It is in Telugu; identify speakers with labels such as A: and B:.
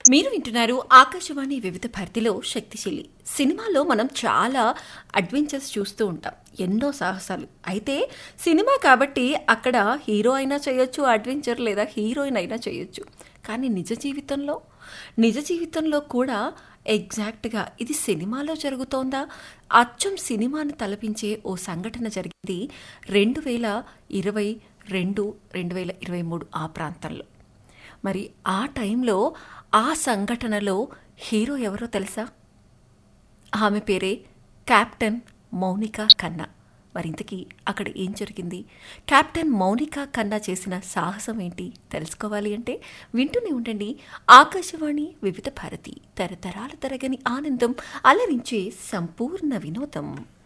A: మీరు వింటున్నారు ఆకాశవాణి వివిధ భారతిలో శక్తిశీలి సినిమాలో మనం చాలా అడ్వెంచర్స్ చూస్తూ ఉంటాం ఎన్నో సాహసాలు అయితే సినిమా కాబట్టి అక్కడ హీరో అయినా చేయొచ్చు అడ్వెంచర్ లేదా హీరోయిన్ అయినా చేయొచ్చు కానీ నిజ జీవితంలో నిజ జీవితంలో కూడా ఎగ్జాక్ట్గా ఇది సినిమాలో జరుగుతోందా అచ్చం సినిమాను తలపించే ఓ సంఘటన జరిగింది రెండు వేల ఇరవై రెండు రెండు వేల ఇరవై మూడు ఆ ప్రాంతంలో మరి ఆ టైంలో ఆ సంఘటనలో హీరో ఎవరో తెలుసా ఆమె పేరే కెప్టెన్ మౌనిక కన్నా మరింతకీ అక్కడ ఏం జరిగింది కెప్టెన్ మౌనిక కన్నా చేసిన సాహసం ఏంటి తెలుసుకోవాలి అంటే వింటూనే ఉండండి ఆకాశవాణి వివిధ భారతి తరతరాల తరగని ఆనందం అలరించే సంపూర్ణ వినోదం